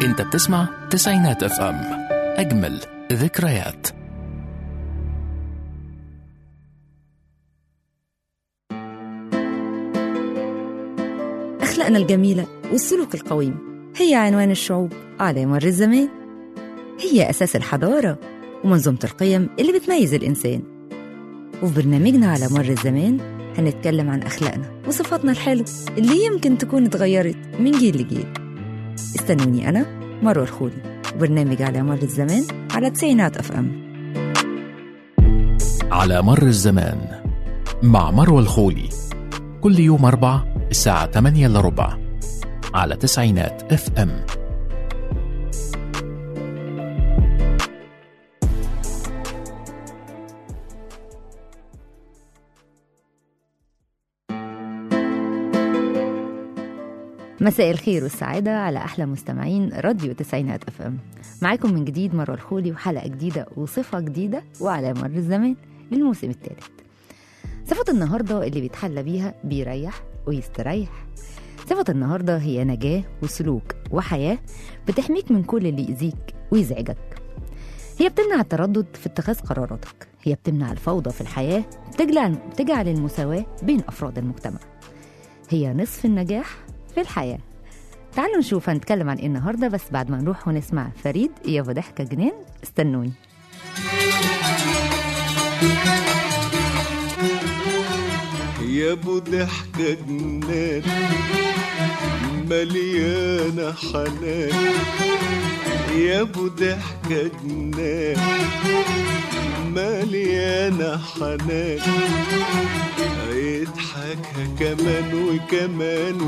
انت بتسمع تسعينات اف ام اجمل ذكريات أخلاقنا الجميلة والسلوك القويم هي عنوان الشعوب على مر الزمان هي أساس الحضارة ومنظومة القيم اللي بتميز الإنسان وفي برنامجنا على مر الزمان هنتكلم عن أخلاقنا وصفاتنا الحلوة اللي يمكن تكون اتغيرت من جيل لجيل استنوني أنا مروة الخولي وبرنامج على مر الزمان على تسعينات أف أم على مر الزمان مع مروى الخولي كل يوم أربع الساعة 8 إلا ربع على تسعينات اف ام مساء الخير والسعادة على أحلى مستمعين راديو تسعينات أف أم معاكم من جديد مروة الخولي وحلقة جديدة وصفة جديدة وعلى مر الزمان للموسم الثالث صفة النهاردة اللي بيتحلى بيها بيريح ويستريح صفة النهاردة هي نجاة وسلوك وحياة بتحميك من كل اللي يأذيك ويزعجك هي بتمنع التردد في اتخاذ قراراتك هي بتمنع الفوضى في الحياة بتجعل, بتجعل المساواة بين أفراد المجتمع هي نصف النجاح في الحياة تعالوا نشوف هنتكلم عن ايه النهارده بس بعد ما نروح ونسمع فريد يا ابو ضحكه جنان استنوني يا ابو ضحكة جنان مليانة حنان يا ابو ضحكة جنان مليانة حنان يضحكها كمان وكمان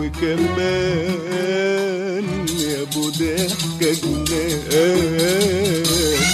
وكمان يا ابو ضحكة جنان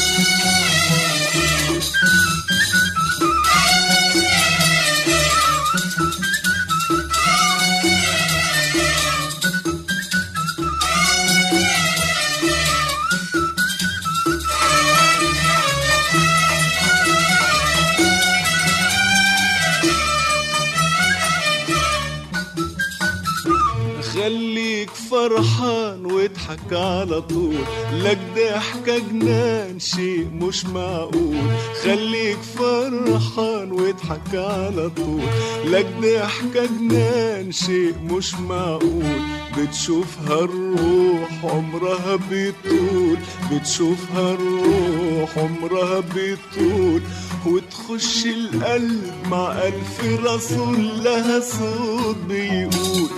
خليك فرحان واضحك على طول لك ضحكة جنان شيء مش معقول خليك فرحان واضحك على طول لك ضحكة جنان شيء مش معقول بتشوفها الروح عمرها بيطول بتشوفها الروح عمرها بيطول وتخش القلب مع ألف رسول لها صوت بيقول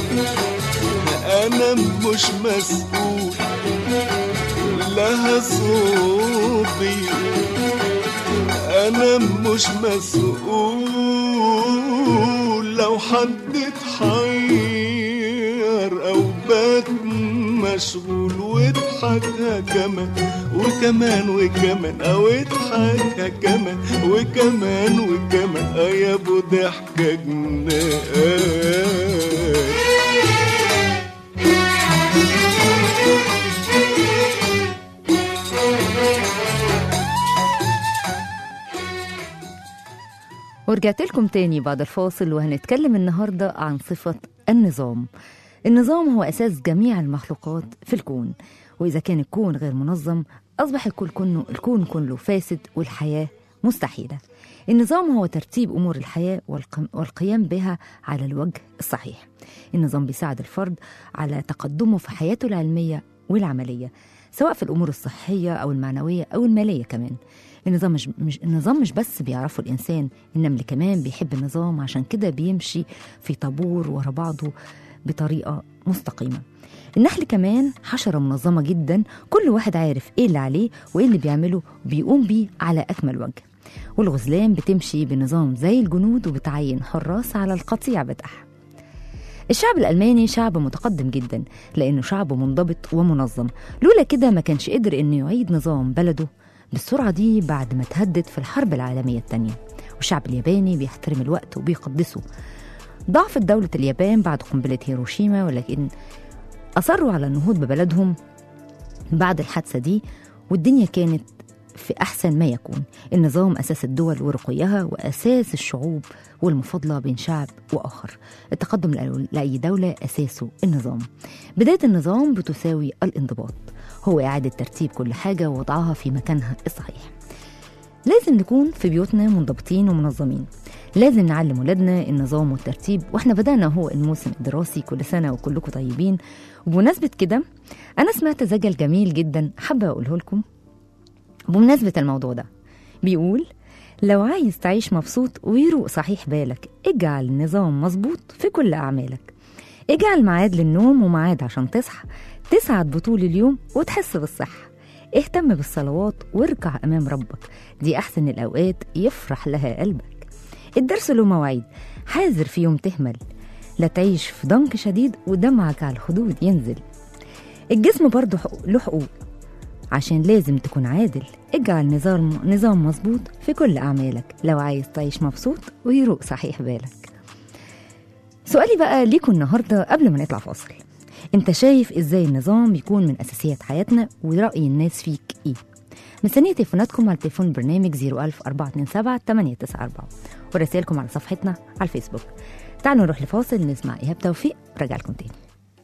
أنا مش مسؤول لها صوت بيقول أنا مش مسؤول لو حد اتحير أو بات مشغول واضحكها كمان وكمان وكمان أو اضحكها كمان وكمان وكمان آه يا أبو ضحكة جنان ورجعت لكم تاني بعد الفاصل وهنتكلم النهاردة عن صفة النظام النظام هو أساس جميع المخلوقات في الكون وإذا كان الكون غير منظم أصبح الكون كله, الكون كله فاسد والحياة مستحيلة النظام هو ترتيب أمور الحياة والقم- والقيام بها على الوجه الصحيح النظام بيساعد الفرد على تقدمه في حياته العلمية والعملية سواء في الأمور الصحية أو المعنوية أو المالية كمان النظام مش, مش النظام مش بس بيعرفه الإنسان النمل كمان بيحب النظام عشان كده بيمشي في طابور ورا بعضه بطريقة مستقيمة النحل كمان حشرة منظمة جدا كل واحد عارف ايه اللي عليه وايه اللي بيعمله وبيقوم بيه على أكمل وجه والغزلان بتمشي بنظام زي الجنود وبتعين حراس على القطيع بتاعها الشعب الألماني شعب متقدم جدا لأنه شعب منضبط ومنظم لولا كده ما كانش قدر إنه يعيد نظام بلده بالسرعة دي بعد ما تهدد في الحرب العالمية الثانية والشعب الياباني بيحترم الوقت وبيقدسه ضعفت دولة اليابان بعد قنبلة هيروشيما ولكن أصروا على النهوض ببلدهم بعد الحادثة دي والدنيا كانت في أحسن ما يكون النظام أساس الدول ورقيها وأساس الشعوب والمفاضلة بين شعب وآخر التقدم لأي دولة أساسه النظام بداية النظام بتساوي الانضباط هو إعادة ترتيب كل حاجة ووضعها في مكانها الصحيح لازم نكون في بيوتنا منضبطين ومنظمين لازم نعلم ولادنا النظام والترتيب واحنا بدأنا هو الموسم الدراسي كل سنة وكلكم طيبين وبمناسبة كده أنا سمعت زجل جميل جدا حابة أقوله لكم بمناسبة الموضوع ده بيقول لو عايز تعيش مبسوط ويروق صحيح بالك اجعل نظام مظبوط في كل أعمالك اجعل ميعاد للنوم وميعاد عشان تصحى تسعد بطول اليوم وتحس بالصحة اهتم بالصلوات واركع أمام ربك دي أحسن الأوقات يفرح لها قلبك الدرس له مواعيد حاذر في يوم تهمل لا تعيش في ضنك شديد ودمعك على الخدود ينزل الجسم برضه حقوق- له حقوق عشان لازم تكون عادل اجعل نظام نظام مظبوط في كل أعمالك لو عايز تعيش مبسوط ويروق صحيح بالك سؤالي بقى ليكوا النهاردة قبل ما نطلع فاصل انت شايف ازاي النظام بيكون من أساسيات حياتنا ورأي الناس فيك ايه مستنية تليفوناتكم على تليفون برنامج 01000 427 894 ورسائلكم على صفحتنا على الفيسبوك تعالوا نروح لفاصل نسمع إيهاب توفيق ورجع لكم تاني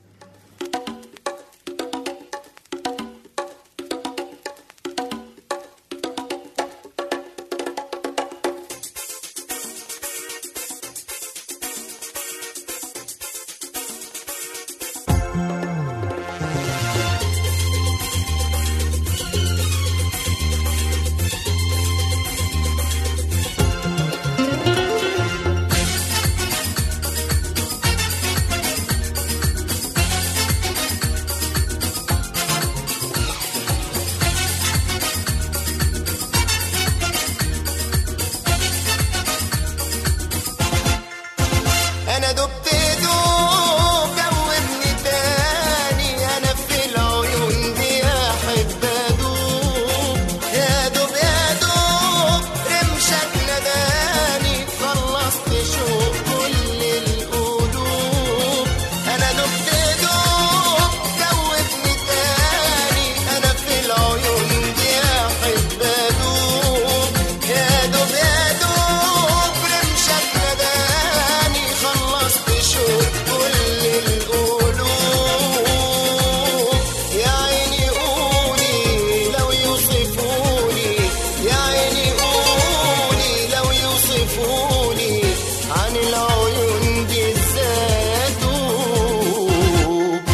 انا دبت دوب دوبني تاني انا في العيون دي احب ادوب يا دوب يا دوب رمشك نداني خلصت شوق كل القلوب انا دبت دوب دوبني تاني انا في العيون دي احب ادوب يا دوب يا دوب رمشك نداني خلصت شوق كل القلوب يا عيني قولي لو يوصفوني يا عيني قولي لو يوصفوني عن العيون دي ازاي ادوب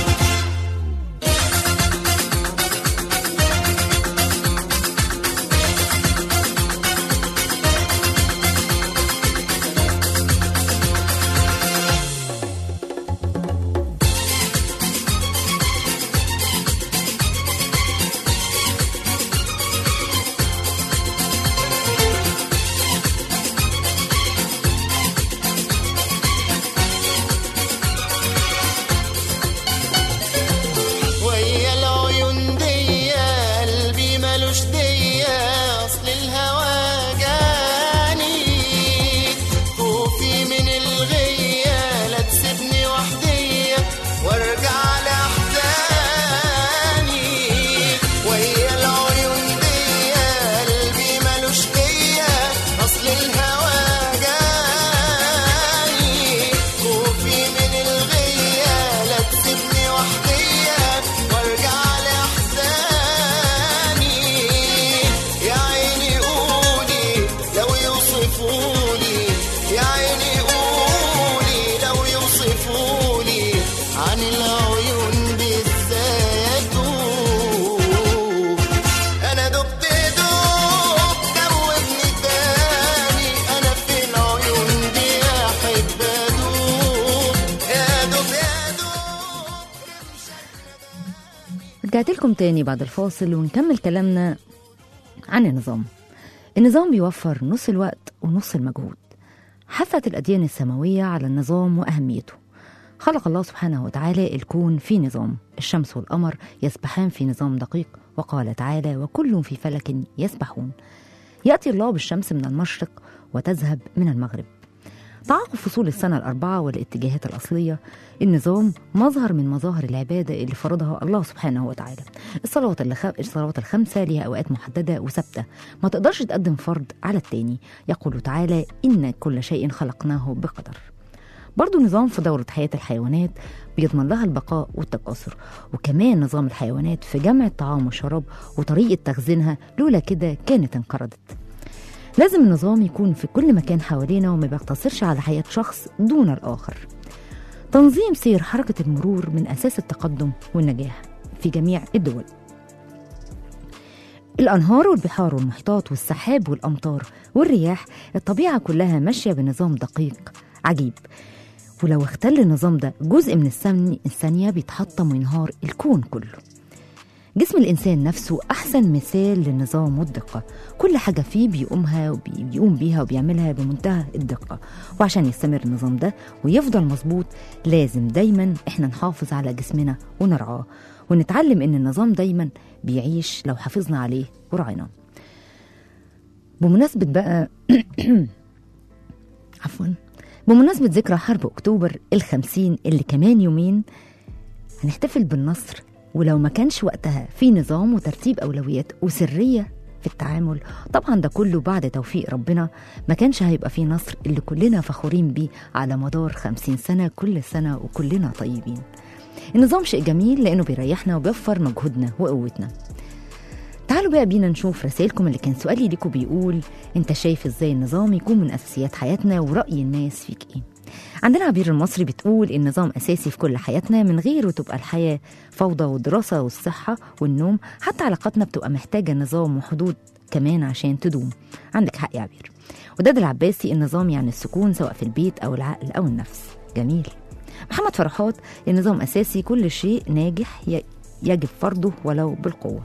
ويا العيون دي قلبي ملوش دية اصل الهوى جاني خوفي من الغية لا تسيبني وحدية وارجع لاحزاني ويا العيون دي قلبي ملوش دية اصل الهوى جاني خوفي من الغية لا تسيبني وحدية وارجع لاحزاني يا عيني قولي لو يوصفوني يا عيني قولي لو يوصفوني عن العيون دي ازاي ادوب انا دبت دوب دوبني تاني انا في العيون دي احب ادوب يا دوب يا دوب رجعت لكم تاني بعد الفاصل ونكمل كلامنا عن النظام النظام بيوفر نص الوقت ونص المجهود حثت الأديان السماوية على النظام وأهميته خلق الله سبحانه وتعالى الكون في نظام الشمس والقمر يسبحان في نظام دقيق وقال تعالى وكل في فلك يسبحون يأتي الله بالشمس من المشرق وتذهب من المغرب تعاقب فصول السنة الأربعة والاتجاهات الأصلية النظام مظهر من مظاهر العبادة اللي فرضها الله سبحانه وتعالى الصلوات اللي خ... الصلوات الخمسة ليها أوقات محددة وثابتة ما تقدرش تقدم فرض على التاني يقول تعالى إن كل شيء خلقناه بقدر برضو نظام في دورة حياة الحيوانات بيضمن لها البقاء والتكاثر وكمان نظام الحيوانات في جمع الطعام والشراب وطريقة تخزينها لولا كده كانت انقرضت لازم النظام يكون في كل مكان حوالينا وما بيقتصرش على حياة شخص دون الآخر تنظيم سير حركة المرور من أساس التقدم والنجاح في جميع الدول الأنهار والبحار والمحيطات والسحاب والأمطار والرياح الطبيعة كلها ماشية بنظام دقيق عجيب ولو اختل النظام ده جزء من الثانية الثانية بيتحطم وينهار الكون كله جسم الإنسان نفسه أحسن مثال للنظام والدقة كل حاجة فيه بيقومها وبيقوم بيها وبيعملها بمنتهى الدقة وعشان يستمر النظام ده ويفضل مظبوط لازم دايما احنا نحافظ على جسمنا ونرعاه ونتعلم ان النظام دايما بيعيش لو حافظنا عليه ورعيناه بمناسبة بقى عفوا بمناسبة ذكرى حرب أكتوبر الخمسين اللي كمان يومين هنحتفل بالنصر ولو ما كانش وقتها في نظام وترتيب أولويات وسرية في التعامل طبعا ده كله بعد توفيق ربنا ما كانش هيبقى فيه نصر اللي كلنا فخورين بيه على مدار خمسين سنة كل سنة وكلنا طيبين النظام شيء جميل لأنه بيريحنا وبيوفر مجهودنا وقوتنا تعالوا بقى بينا نشوف رسائلكم اللي كان سؤالي ليكم بيقول انت شايف ازاي النظام يكون من اساسيات حياتنا ورأي الناس فيك ايه عندنا عبير المصري بتقول النظام اساسي في كل حياتنا من غيره تبقى الحياه فوضى والدراسه والصحه والنوم حتى علاقاتنا بتبقى محتاجه نظام وحدود كمان عشان تدوم عندك حق يا عبير وداد العباسي النظام يعني السكون سواء في البيت او العقل او النفس جميل محمد فرحات النظام اساسي كل شيء ناجح ي- يجب فرضه ولو بالقوه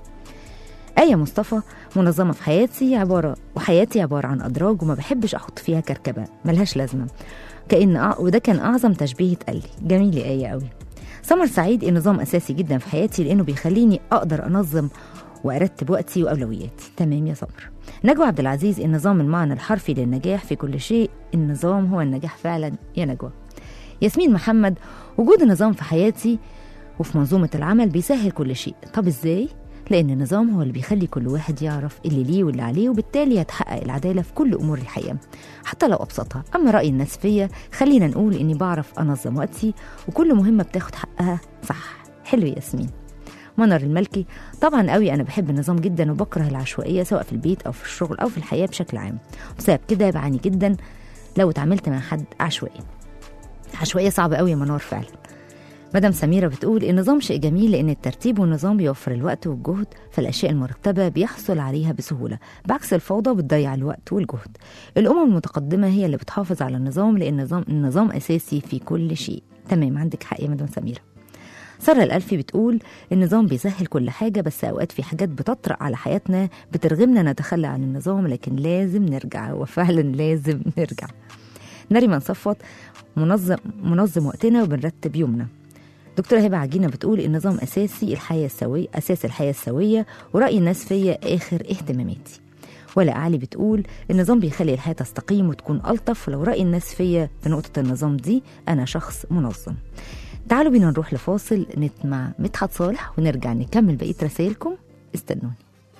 آية مصطفى منظمة في حياتي عبارة وحياتي عبارة عن أدراج وما بحبش أحط فيها كركبة ملهاش لازمة كأن أع... وده كان أعظم تشبيه اتقال لي جميل يا آية قوي سمر سعيد النظام أساسي جدا في حياتي لأنه بيخليني أقدر أنظم وأرتب وقتي وأولوياتي تمام يا سمر نجوى عبد العزيز النظام المعنى الحرفي للنجاح في كل شيء النظام هو النجاح فعلا يا نجوى ياسمين محمد وجود النظام في حياتي وفي منظومة العمل بيسهل كل شيء طب ازاي؟ لأن النظام هو اللي بيخلي كل واحد يعرف اللي ليه واللي عليه وبالتالي يتحقق العدالة في كل أمور الحياة حتى لو أبسطها أما رأي الناس فيا خلينا نقول إني بعرف أنظم وقتي وكل مهمة بتاخد حقها صح حلو يا ياسمين منر الملكي طبعا قوي انا بحب النظام جدا وبكره العشوائيه سواء في البيت او في الشغل او في الحياه بشكل عام بسبب كده بعاني جدا لو اتعاملت مع حد عشوائي عشوائيه صعبه قوي يا منار فعلا مدام سميرة بتقول النظام شيء جميل لأن الترتيب والنظام بيوفر الوقت والجهد فالأشياء المرتبة بيحصل عليها بسهولة بعكس الفوضى بتضيع الوقت والجهد الأمم المتقدمة هي اللي بتحافظ على النظام لأن النظام, النظام أساسي في كل شيء تمام عندك حق يا مدام سميرة سارة الألفي بتقول النظام بيسهل كل حاجة بس أوقات في حاجات بتطرق على حياتنا بترغمنا نتخلى عن النظام لكن لازم نرجع وفعلا لازم نرجع نريمان صفوت منظم منظم وقتنا وبنرتب يومنا دكتورة هبة عجينة بتقول النظام أساسي الحياة السوية أساس الحياة السوية ورأي الناس فيا آخر اهتماماتي ولا علي بتقول النظام بيخلي الحياة تستقيم وتكون ألطف ولو رأي الناس فيا بنقطة النظام دي أنا شخص منظم تعالوا بينا نروح لفاصل نسمع مدحت صالح ونرجع نكمل بقية رسائلكم استنوني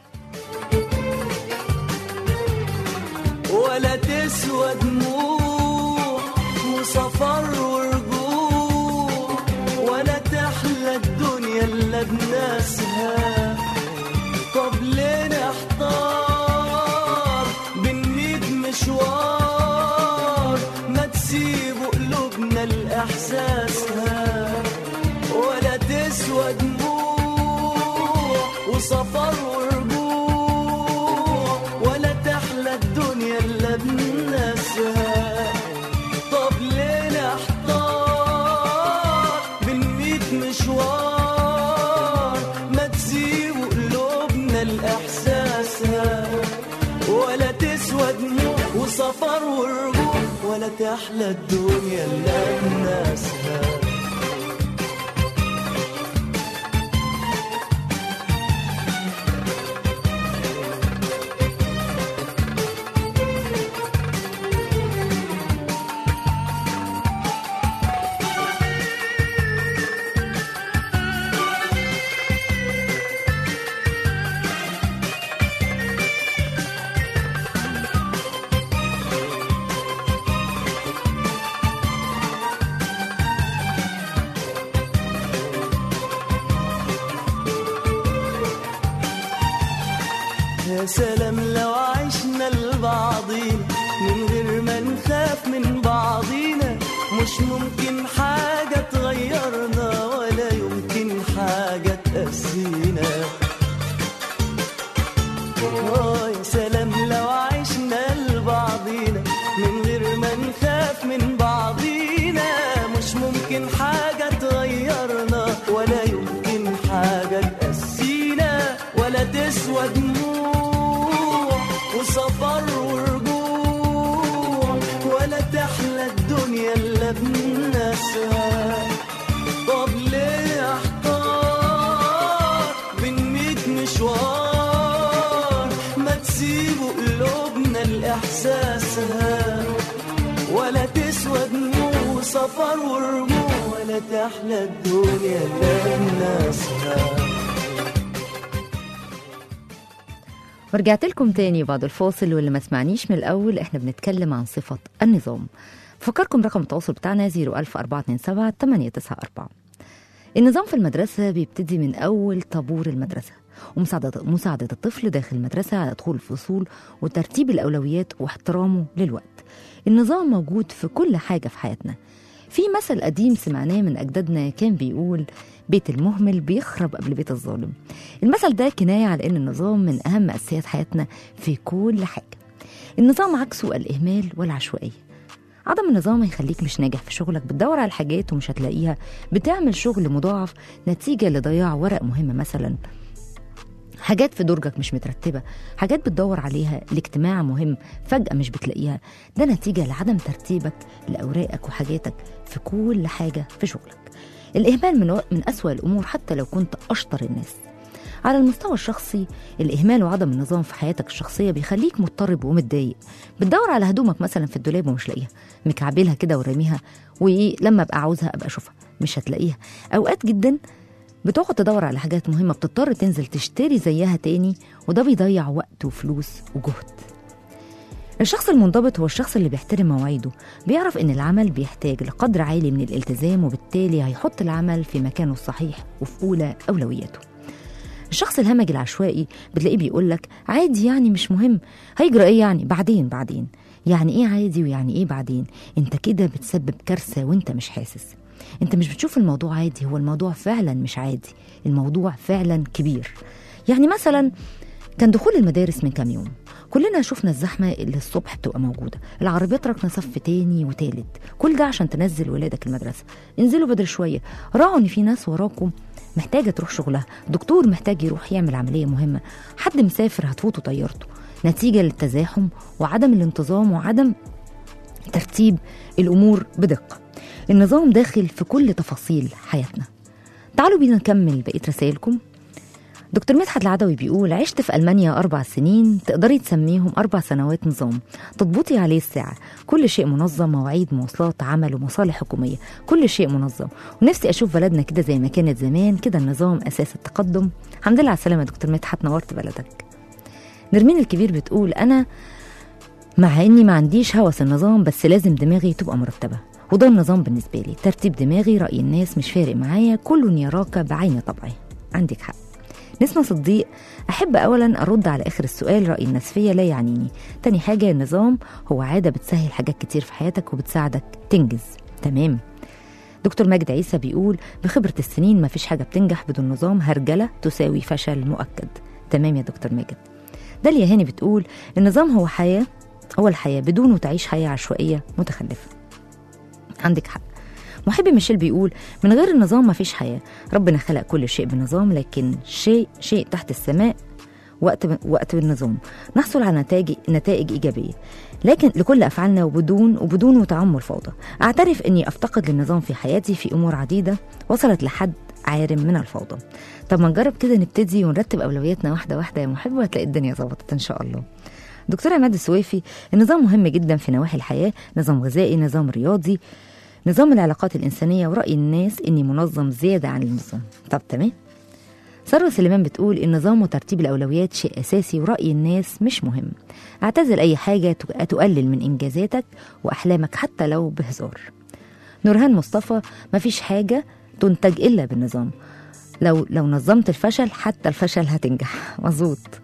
ولا تسوى دموع وسفر ورجوع ولا تحلى الدنيا الا بناسها طب ليه نحتار بنميت مشوار ما تسيبوا قلوبنا لاحساسها ولا تسوى دموع وسفر ورجوع ولا تحلى الدنيا الا بناسها طب ليه نحتار بنميت مشوار ما تسيبوا قلوبنا لاحساسها ولا تسوى دموع وسفر ورجوع ولا تحلى الدنيا الا بناسها يا سلام لو عشنا لبعضينا من غير ما نخاف من بعضينا مش ممكن حاجة تغيرنا ولا يمكن حاجة تأسينا آه يا سلام لو عشنا لبعضينا من غير ما نخاف من بعضينا مش ممكن حاجة تغيرنا ولا يمكن حاجة تأسينا ولا تسوى دموع وسفر ورجوع ولا تحلى الدنيا إلا بناسها طب ليه احتار بين ميت مشوار ما تسيبوا قلوبنا لإحساسها ولا تسوى دموع سفر ورجوع ولا تحلى الدنيا إلا بناسها ورجعت لكم تاني بعد الفاصل واللي ما سمعنيش من الأول احنا بنتكلم عن صفة النظام فكركم رقم التواصل بتاعنا 01427 894 النظام في المدرسة بيبتدي من أول طابور المدرسة ومساعدة مساعدة الطفل داخل المدرسة على دخول الفصول وترتيب الأولويات واحترامه للوقت النظام موجود في كل حاجة في حياتنا في مثل قديم سمعناه من أجدادنا كان بيقول بيت المهمل بيخرب قبل بيت الظالم المثل ده كناية على أن النظام من أهم أساسيات حياتنا في كل حاجة النظام عكسه الإهمال والعشوائية عدم النظام هيخليك مش ناجح في شغلك بتدور على الحاجات ومش هتلاقيها بتعمل شغل مضاعف نتيجة لضياع ورق مهم مثلا حاجات في درجك مش مترتبة حاجات بتدور عليها لاجتماع مهم فجأة مش بتلاقيها ده نتيجة لعدم ترتيبك لأوراقك وحاجاتك في كل حاجة في شغلك الإهمال من, من أسوأ الأمور حتى لو كنت أشطر الناس على المستوى الشخصي الإهمال وعدم النظام في حياتك الشخصية بيخليك مضطرب ومتضايق بتدور على هدومك مثلا في الدولاب ومش لاقيها مكعبلها كده ورميها وإيه لما أبقى عاوزها أبقى أشوفها مش هتلاقيها أوقات جدا بتقعد تدور على حاجات مهمة بتضطر تنزل تشتري زيها تاني وده بيضيع وقت وفلوس وجهد الشخص المنضبط هو الشخص اللي بيحترم مواعيده بيعرف ان العمل بيحتاج لقدر عالي من الالتزام وبالتالي هيحط العمل في مكانه الصحيح وفي اولى اولوياته الشخص الهمجي العشوائي بتلاقيه بيقول لك عادي يعني مش مهم هيجرى ايه يعني بعدين بعدين يعني ايه عادي ويعني ايه بعدين انت كده بتسبب كارثه وانت مش حاسس انت مش بتشوف الموضوع عادي هو الموضوع فعلا مش عادي الموضوع فعلا كبير يعني مثلا كان دخول المدارس من كام يوم كلنا شفنا الزحمة اللي الصبح بتبقى موجودة العربيات ركنة صف تاني وتالت كل ده عشان تنزل ولادك المدرسة انزلوا بدري شوية راعوا ان في ناس وراكم محتاجة تروح شغلها دكتور محتاج يروح يعمل عملية مهمة حد مسافر هتفوته طيارته نتيجة للتزاحم وعدم الانتظام وعدم ترتيب الأمور بدقة النظام داخل في كل تفاصيل حياتنا تعالوا بينا نكمل بقية رسائلكم دكتور مدحت العدوي بيقول عشت في ألمانيا أربع سنين تقدري تسميهم أربع سنوات نظام تضبطي عليه الساعة كل شيء منظم مواعيد مواصلات عمل ومصالح حكومية كل شيء منظم ونفسي أشوف بلدنا كده زي ما كانت زمان كده النظام أساس التقدم الحمد لله على السلامة يا دكتور مدحت نورت بلدك نرمين الكبير بتقول أنا مع إني ما عنديش هوس النظام بس لازم دماغي تبقى مرتبة وده النظام بالنسبة لي ترتيب دماغي رأي الناس مش فارق معايا كل يراك بعين طبعي عندك حق نسمة صديق أحب أولا أرد على آخر السؤال رأي الناس فيا لا يعنيني تاني حاجة النظام هو عادة بتسهل حاجات كتير في حياتك وبتساعدك تنجز تمام دكتور ماجد عيسى بيقول بخبرة السنين مفيش حاجة بتنجح بدون نظام هرجلة تساوي فشل مؤكد تمام يا دكتور ماجد داليا هاني بتقول النظام هو حياة هو الحياة بدونه تعيش حياة عشوائية متخلفة عندك حق محب ميشيل بيقول من غير النظام مفيش حياة ربنا خلق كل شيء بنظام لكن شيء شيء تحت السماء وقت وقت بالنظام نحصل على نتائج نتائج إيجابية لكن لكل أفعالنا وبدون وبدون تعمر فوضى أعترف أني أفتقد للنظام في حياتي في أمور عديدة وصلت لحد عارم من الفوضى طب ما نجرب كده نبتدي ونرتب أولوياتنا واحدة واحدة يا محب وهتلاقي الدنيا ظبطت إن شاء الله دكتور عماد السويفي النظام مهم جدا في نواحي الحياة نظام غذائي نظام رياضي نظام العلاقات الإنسانية ورأي الناس إني منظم زيادة عن النظام طب تمام ثروة سليمان بتقول النظام وترتيب الأولويات شيء أساسي ورأي الناس مش مهم اعتزل أي حاجة تقلل من إنجازاتك وأحلامك حتى لو بهزار نورهان مصطفى مفيش حاجة تنتج إلا بالنظام لو لو نظمت الفشل حتى الفشل هتنجح مظبوط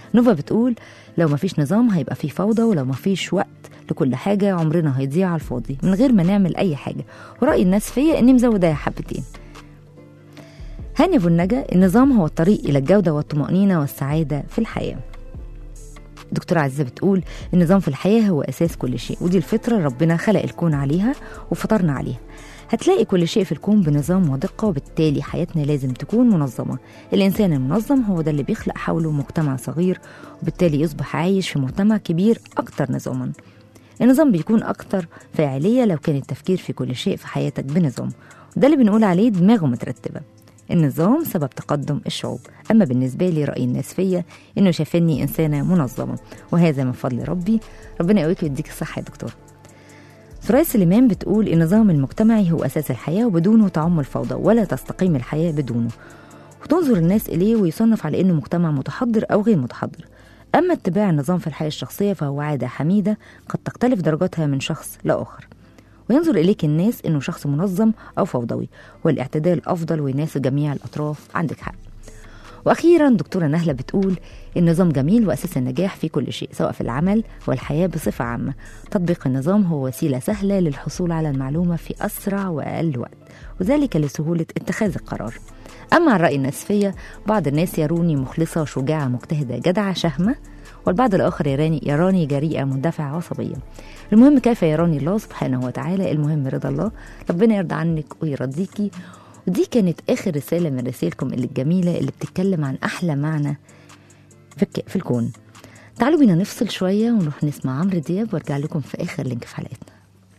نوفا بتقول لو مفيش نظام هيبقى فيه فوضى ولو مفيش وقت لكل حاجة عمرنا هيضيع على الفاضي من غير ما نعمل أي حاجة ورأي الناس فيا إني مزوداها حبتين هاني أبو النجا النظام هو الطريق إلى الجودة والطمأنينة والسعادة في الحياة دكتورة عزيزة بتقول النظام في الحياة هو أساس كل شيء ودي الفطرة ربنا خلق الكون عليها وفطرنا عليها هتلاقي كل شيء في الكون بنظام ودقة وبالتالي حياتنا لازم تكون منظمة الإنسان المنظم هو ده اللي بيخلق حوله مجتمع صغير وبالتالي يصبح عايش في مجتمع كبير أكتر نظاما النظام بيكون أكتر فاعلية لو كان التفكير في كل شيء في حياتك بنظام وده اللي بنقول عليه دماغه مترتبة النظام سبب تقدم الشعوب أما بالنسبة لي رأي الناس فيا إنه شايفني إنسانة منظمة وهذا من فضل ربي ربنا يقويك ويديك الصحة يا دكتور سرايا سليمان بتقول النظام المجتمعي هو أساس الحياة وبدونه تعم الفوضى ولا تستقيم الحياة بدونه وتنظر الناس إليه ويصنف على إنه مجتمع متحضر أو غير متحضر أما اتباع النظام في الحياة الشخصية فهو عادة حميدة قد تختلف درجاتها من شخص لآخر وينظر إليك الناس إنه شخص منظم أو فوضوي والاعتدال أفضل ويناسب جميع الأطراف عندك حق واخيرا دكتوره نهله بتقول النظام جميل واساس النجاح في كل شيء سواء في العمل والحياه بصفه عامه تطبيق النظام هو وسيله سهله للحصول على المعلومه في اسرع واقل وقت وذلك لسهوله اتخاذ القرار اما عن راي الناس فيا بعض الناس يروني مخلصه شجاعه مجتهده جدعه شهمه والبعض الآخر يراني, يراني جريئة مندفعة عصبية المهم كيف يراني الله سبحانه وتعالى المهم رضا الله ربنا يرضى عنك ويرضيكي ودي كانت آخر رسالة من رسائلكم اللي الجميلة اللي بتتكلم عن أحلى معنى في, الك... في الكون تعالوا بينا نفصل شوية ونروح نسمع عمرو دياب وارجع لكم في آخر لينك في حلقتنا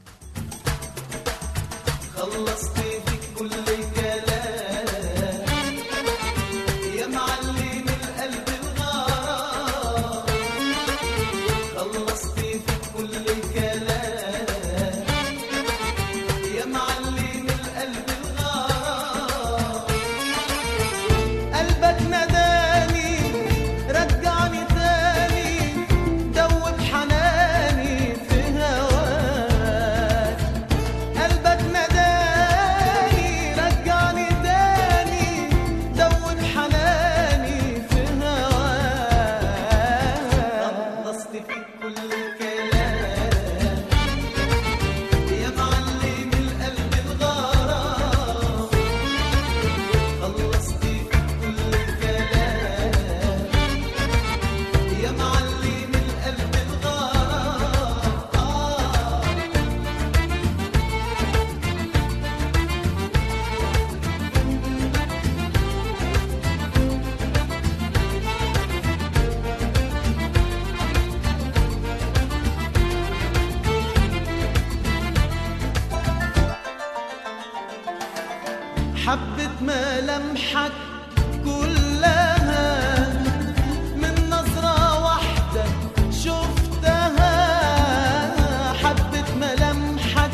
خلصت فيك كل الكلام يا معلم القلب الغار خلصت فيك كل الكلام يا معلم القلب الغار قلبك نداني رجعني تاني دوب حناني في هواك قلبك نداني رجعني تاني دوب حناني في هواك خلصت فيك كل الكلام يا معلم القلب الغرام خلصت فيك كل الكلام يا معلم القلب الغرام آه حبة ملامحك كلها من نظرة واحدة شفتها حبة ملامحك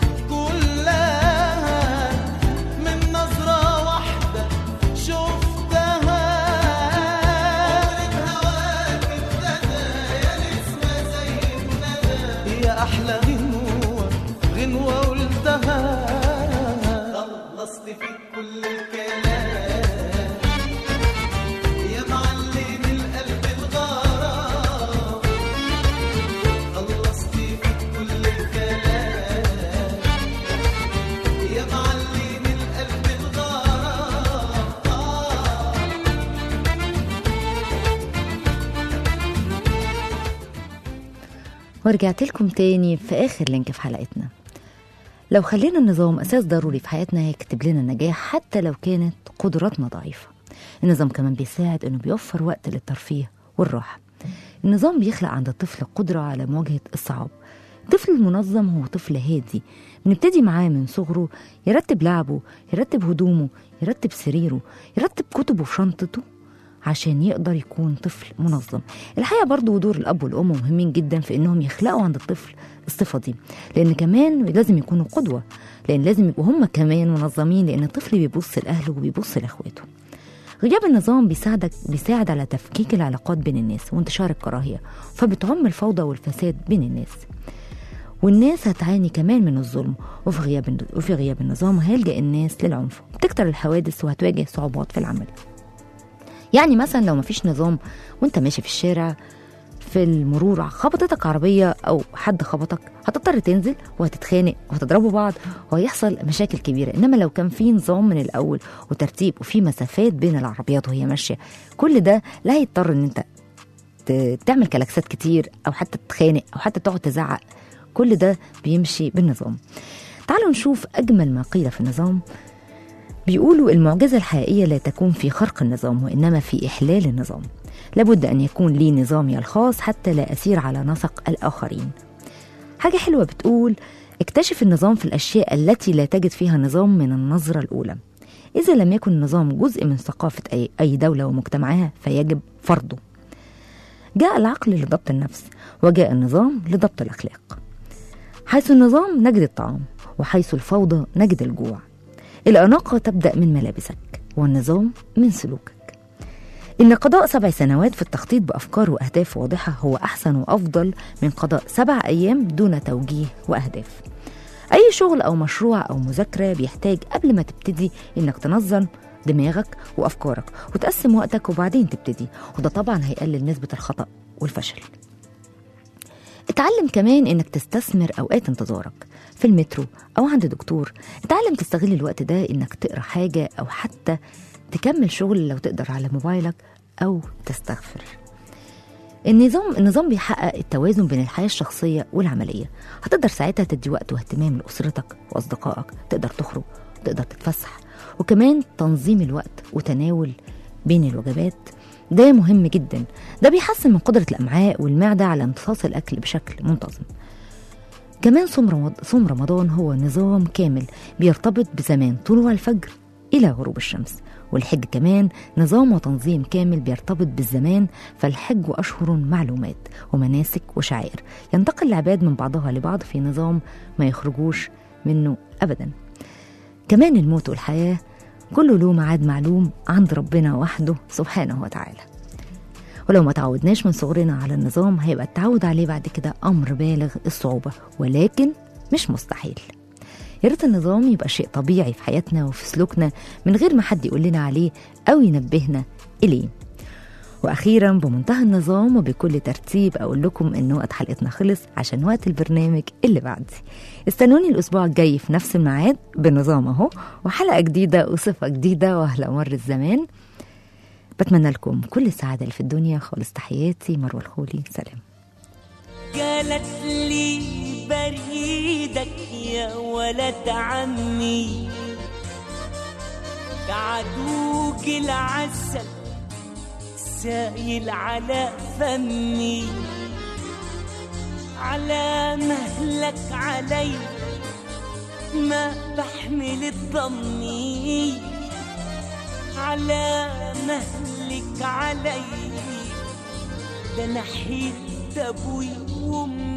كلها من نظرة واحدة شفتها عمرك هواك ابتدى يا نسمة زي الندى يا أحلى غنوة غنوة قلتها خلصت فيك كل الكلام يا معلم القلب الغرام خلصت فيك كل الكلام يا معلم القلب الغرام آه ورجعت لكم تاني في آخر لينك في حلقتنا لو خلينا النظام أساس ضروري في حياتنا هيكتب لنا النجاح حتى لو كانت قدراتنا ضعيفة النظام كمان بيساعد إنه بيوفر وقت للترفيه والراحة النظام بيخلق عند الطفل قدرة على مواجهة الصعاب الطفل المنظم هو طفل هادي بنبتدي معاه من صغره يرتب لعبه يرتب هدومه يرتب سريره يرتب كتبه في شنطته عشان يقدر يكون طفل منظم الحقيقة برضو دور الأب والأم مهمين جدا في إنهم يخلقوا عند الطفل الصفة دي لأن كمان لازم يكونوا قدوة لأن لازم يبقوا هم كمان منظمين لأن الطفل بيبص لأهله وبيبص لإخواته غياب النظام بيساعدك بيساعد على تفكيك العلاقات بين الناس وانتشار الكراهية فبتعم الفوضى والفساد بين الناس والناس هتعاني كمان من الظلم وفي غياب وفي غياب النظام هيلجأ الناس للعنف بتكتر الحوادث وهتواجه صعوبات في العمل يعني مثلا لو مفيش نظام وانت ماشي في الشارع في المرور خبطتك عربية أو حد خبطك هتضطر تنزل وهتتخانق وهتضربوا بعض وهيحصل مشاكل كبيرة إنما لو كان في نظام من الأول وترتيب وفي مسافات بين العربيات وهي ماشية كل ده لا هيضطر إن أنت ت- تعمل كلاكسات كتير أو حتى تتخانق أو حتى تقعد تزعق كل ده بيمشي بالنظام تعالوا نشوف أجمل ما قيل في النظام بيقولوا المعجزة الحقيقية لا تكون في خرق النظام وإنما في إحلال النظام لابد أن يكون لي نظامي الخاص حتى لا أسير على نسق الآخرين حاجة حلوة بتقول اكتشف النظام في الأشياء التي لا تجد فيها نظام من النظرة الأولى إذا لم يكن النظام جزء من ثقافة أي, أي دولة ومجتمعها فيجب فرضه جاء العقل لضبط النفس وجاء النظام لضبط الأخلاق حيث النظام نجد الطعام وحيث الفوضى نجد الجوع الأناقة تبدأ من ملابسك والنظام من سلوكك إن قضاء سبع سنوات في التخطيط بأفكار وأهداف واضحة هو أحسن وأفضل من قضاء سبع أيام دون توجيه وأهداف أي شغل أو مشروع أو مذاكرة بيحتاج قبل ما تبتدي إنك تنظم دماغك وأفكارك وتقسم وقتك وبعدين تبتدي وده طبعا هيقلل نسبة الخطأ والفشل اتعلم كمان انك تستثمر اوقات انتظارك في المترو او عند دكتور اتعلم تستغل الوقت ده انك تقرا حاجه او حتى تكمل شغل لو تقدر على موبايلك او تستغفر النظام النظام بيحقق التوازن بين الحياه الشخصيه والعمليه هتقدر ساعتها تدي وقت واهتمام لاسرتك واصدقائك تقدر تخرج تقدر تتفسح وكمان تنظيم الوقت وتناول بين الوجبات ده مهم جدا ده بيحسن من قدرة الأمعاء والمعدة على امتصاص الأكل بشكل منتظم كمان صوم رمض- صوم رمضان هو نظام كامل بيرتبط بزمان طلوع الفجر إلى غروب الشمس والحج كمان نظام وتنظيم كامل بيرتبط بالزمان فالحج أشهر معلومات ومناسك وشعائر ينتقل العباد من بعضها لبعض في نظام ما يخرجوش منه أبدا كمان الموت والحياة كله له ميعاد معلوم عند ربنا وحده سبحانه وتعالى ولو ما تعودناش من صغرنا على النظام هيبقى التعود عليه بعد كده أمر بالغ الصعوبة ولكن مش مستحيل يا ريت النظام يبقى شيء طبيعي في حياتنا وفي سلوكنا من غير ما حد يقول لنا عليه أو ينبهنا إليه واخيرا بمنتهى النظام وبكل ترتيب اقول لكم ان وقت حلقتنا خلص عشان وقت البرنامج اللي بعدي استنوني الاسبوع الجاي في نفس الميعاد بنظام اهو وحلقه جديده وصفه جديده واهلا مر الزمان بتمنى لكم كل السعاده اللي في الدنيا خالص تحياتي مروه الخولي سلام قالت لي بريدك يا ولد عمي كعدوك العسل سايل على فمي على مهلك علي ما بحمل الضمي على مهلك علي ده نحيت ابوي وامي